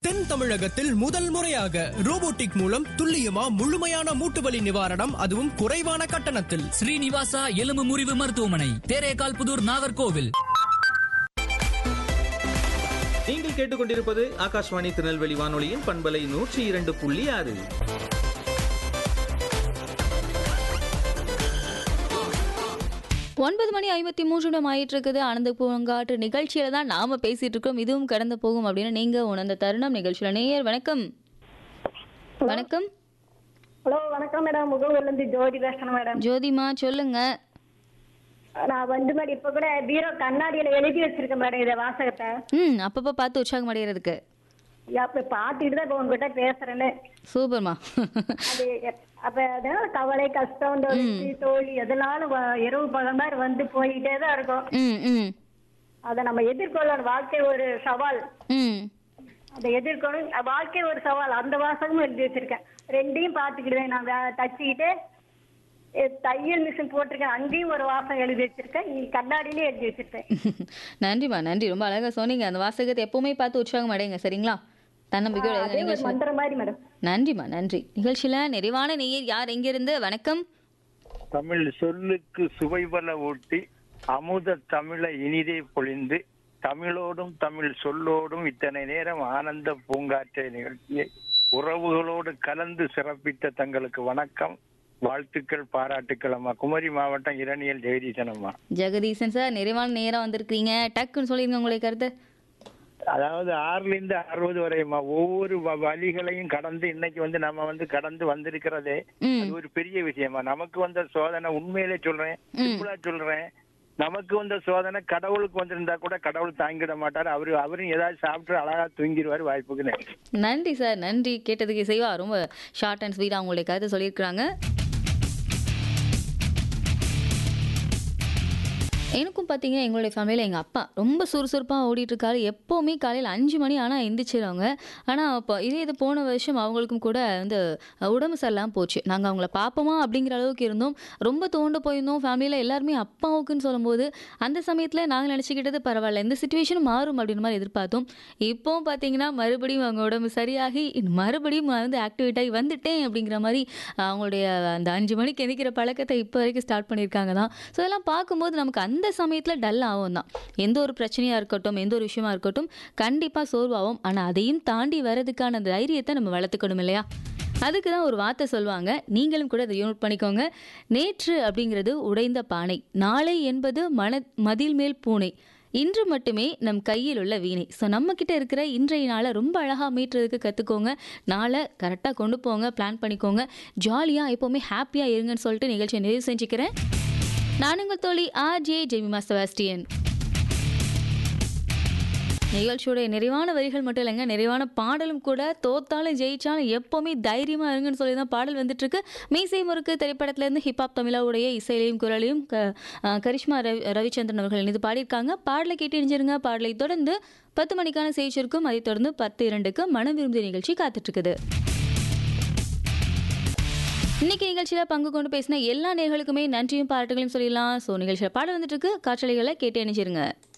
தென் தமிழகத்தில் முதல் முறையாக ரோபோட்டிக் மூலம் துல்லியமா முழுமையான மூட்டுவலி நிவாரணம் அதுவும் குறைவான கட்டணத்தில் ஸ்ரீனிவாசா எலும்பு முறிவு மருத்துவமனை தேரேகால் புதூர் நாகர்கோவில் நீங்கள் கேட்டுக்கொண்டிருப்பது ஆகாஷ்வாணி திருநெல்வேலி வானொலியின் பண்பலை நூற்றி இரண்டு புள்ளி ஆறு ஒன்பது மணி ஐம்பத்தி மூன்று நிமிடம் ஆயிட்டு இருக்குது ஆனந்த பூங்காற்று நிகழ்ச்சியில தான் நாம பேசிட்டு இருக்கோம் இதுவும் கடந்து போகும் அப்படின்னு நீங்க உணர்ந்த தருணம் நிகழ்ச்சியில நேயர் வணக்கம் வணக்கம் ஹலோ வணக்கம் மேடம் முகவூர்ல இருந்து ஜோதி பேசுறேன் மேடம் ஜோதிமா சொல்லுங்க நான் வந்து மேடம் இப்ப கூட பீரோ கண்ணாடியில எழுதி வச்சிருக்கேன் மேடம் இத வாசகத்தை ம் அப்பப்போ பார்த்து உற்சாகம் அடைகிறதுக்கு அப்ப பாத்துட்டு தான் இப்ப உங்ககிட்ட பேசுறேன்னு சூப்பர்மா அது எப்- அப்ப அதனால கவலை கஷ்டம் இந்த வெற்றி தோல்வி எதனாலும் வ- இரவு பகல் மாதிரி வந்து போயிட்டே தான் இருக்கும் ம் ம் அதை நம்ம எதிர்கொள்ளணும் வாழ்க்கை ஒரு சவால் ம் அதை எதிர்கொள்ளும் வாழ்க்கை ஒரு சவால் அந்த வாசகமும் எழுதி வச்சிருக்கேன் ரெண்டையும் பாத்துக்கிடுவேன் நான் வே- தச்சுக்கிட்டு எ, தையல் மிஷின் போட்டிருக்கேன் அங்கேயும் ஒரு வாசகம் எழுதி வச்சிருக்கேன் இ- கண்ணாடியிலயும் எழுதி வச்சிருக்கேன் நன்றிம்மா நன்றி ரொம்ப அழகா சொன்னீங்க அந்த வாசகத்தை எப்பவுமே பார்த்து உற்சாகம் அடையுங்க சரிங்களா தன்னம்பிக்கையோட அதே இருங்க ஒரு நிகழ்ச்சியில மந்திரம் மாதிரி மேடம் நன்றிம்மா நன்றி நிகழ்ச்சியில நிறைவான நேயர் யார் எங்கிருந்து வணக்கம் தமிழ் சொல்லுக்கு சுவைபல ஊட்டி அமுத தமிழை இனிதே பொழிந்து தமிழோடும் தமிழ் சொல்லோடும் இத்தனை நேரம் ஆனந்த பூங்காற்றை நிகழ்ச்சியை உறவுகளோடு கலந்து சிறப்பித்த தங்களுக்கு வணக்கம் வாழ்த்துக்கள் பாராட்டுக்கள் அம்மா குமரி மாவட்டம் இரணியல் ஜெகதீசன் அம்மா ஜெகதீசன் சார் நிறைவான நேரம் வந்திருக்கீங்க டக்குன்னு சொல்லிருங்க உங்களுடைய கருத்து அதாவது ஆறுல இருந்து அறுபது வரையுமா ஒவ்வொரு வ- வழிகளையும் கடந்து இன்னைக்கு வந்து நம்ம வந்து கடந்து வந்திருக்கிறதே ம் அது ஒரு பெரிய விஷயமா நமக்கு வந்த சோதனை உண்மையிலே சொல்றேன் சிம்பிளா சொல்றேன் நமக்கு வந்த சோதனை கடவுளுக்கு வந்திருந்தா கூட கடவுள் தாங்கிட மாட்டாரு அவரு அவரும் ஏதாவது சாப்பிட்டு அழகா தூங்கிடுவாரு வாய்ப்புக்கு நன்றி. நன்றி சார் நன்றி கேட்டதுக்கு செய்வா ரொம்ப ஷார்ட் அண்ட் ஸ்வீட்டாக உங்களுடைய கருத்தை சொல்லியிருக்கிறாங்க எனக்கும் பார்த்தீங்க எங்களுடைய ஃபேமிலியில் எங்கள் அப்பா ரொம்ப சுறுசுறுப்பாக ஓடிட்டு இருக்காரு எப்போவுமே காலையில் அஞ்சு மணி ஆனால் எந்திரிச்சிருவாங்க ஆனால் இப்போ இதே இது போன வருஷம் அவங்களுக்கும் கூட வந்து அஹ், உடம்பு சரியில்லாமல் போச்சு நாங்கள் அவங்கள பார்ப்போமா அப்படிங்கிற அளவுக்கு இருந்தோம் ரொம்ப தோண்டு போயிருந்தோம் ஃபேமிலியில் எல்லாருமே அப்பாவுக்குன்னு சொல்லும்போது அந்த சமயத்தில் நாங்கள் நினச்சிக்கிட்டது பரவாயில்ல இந்த சுச்சுவேஷன் மாறும் அப்படின்ற மாதிரி எதிர்பார்த்தோம் இப்போ பார்த்தீங்கன்னா மறுபடியும் அவங்க உடம்பு சரியாகி மறுபடியும் நான் வந்து ஆக்டிவேட் ஆகி வந்துட்டேன் அப்படிங்கிற மாதிரி அஹ், அவங்களுடைய அந்த அஞ்சு மணிக்கு எந்திக்கிற பழக்கத்தை இப்போ வரைக்கும் ஸ்டார்ட் பண்ணியிருக்காங்க தான் ஸோ இதெல்லாம் பார்க்கும்போது நமக்கு அந்த சமயத்தில் டல் ஆகும் தான் எந்த ஒரு பிரச்சனையாக இருக்கட்டும் எந்த ஒரு விஷயமா இருக்கட்டும் கண்டிப்பாக சோர்வாகும் ஆனால் அதையும் தாண்டி வரதுக்கான தைரியத்தை நம்ம வளர்த்துக்கணும் இல்லையா அதுக்கு தான் ஒரு வார்த்தை சொல்லுவாங்க நீங்களும் கூட அதை யூனிட் பண்ணிக்கோங்க நேற்று அப்படிங்கிறது உடைந்த பானை நாளை என்பது மன மதில் மேல் பூனை இன்று மட்டுமே நம் கையில் உள்ள வீணை ஸோ நம்ம கிட்ட இருக்கிற இன்றைய நாளை ரொம்ப அழகாக மீட்டுறதுக்கு கற்றுக்கோங்க நாளை கரெக்டாக கொண்டு போங்க பிளான் பண்ணிக்கோங்க ஜாலியாக எப்போவுமே ஹாப்பியாக இருங்கன்னு சொல்லிட்டு நிகழ்ச்சியை நிறைவு செஞ்சுக்கிறேன் நானுங்கள் தோழி ஆர் ஜே ஜெமிமா செபாஸ்டியன் நிகழ்ச்சியோடைய நிறைவான வரிகள் மட்டும் இல்லைங்க நிறைவான பாடலும் கூட தோத்தாலும் ஜெயிச்சாலும் எப்போவுமே தைரியமாக இருங்கன்னு சொல்லி தான் பாடல் வந்துட்டு இருக்கு மீசை முறுக்கு திரைப்படத்திலேருந்து ஹிப்ஹாப் தமிழாவுடைய இசையிலையும் குரலையும் க அஹ் கரிஷ்மா ரவி ரவிச்சந்திரன் அவர்கள் இணைந்து பாடியிருக்காங்க பாடலை கேட்டு இணைஞ்சிருங்க பாடலை தொடர்ந்து பத்து மணிக்கான செய்திருக்கும் அதைத் தொடர்ந்து பத்து இரண்டுக்கு மனம் விரும்பிய நிகழ்ச்சி காத்துட்டு இருக்குது இன்னைக்கு நிகழ்ச்சியில் பங்கு கொண்டு பேசின எல்லா நேர்களுக்குமே நன்றியும் பாராட்டுகளையும் சொல்லிடலாம் ஸோ நிகழ்ச்சியில் பாட வந்துட்டு இருக்கு காற்றலைகளை கேட்டு இணைஞ்சிருங்க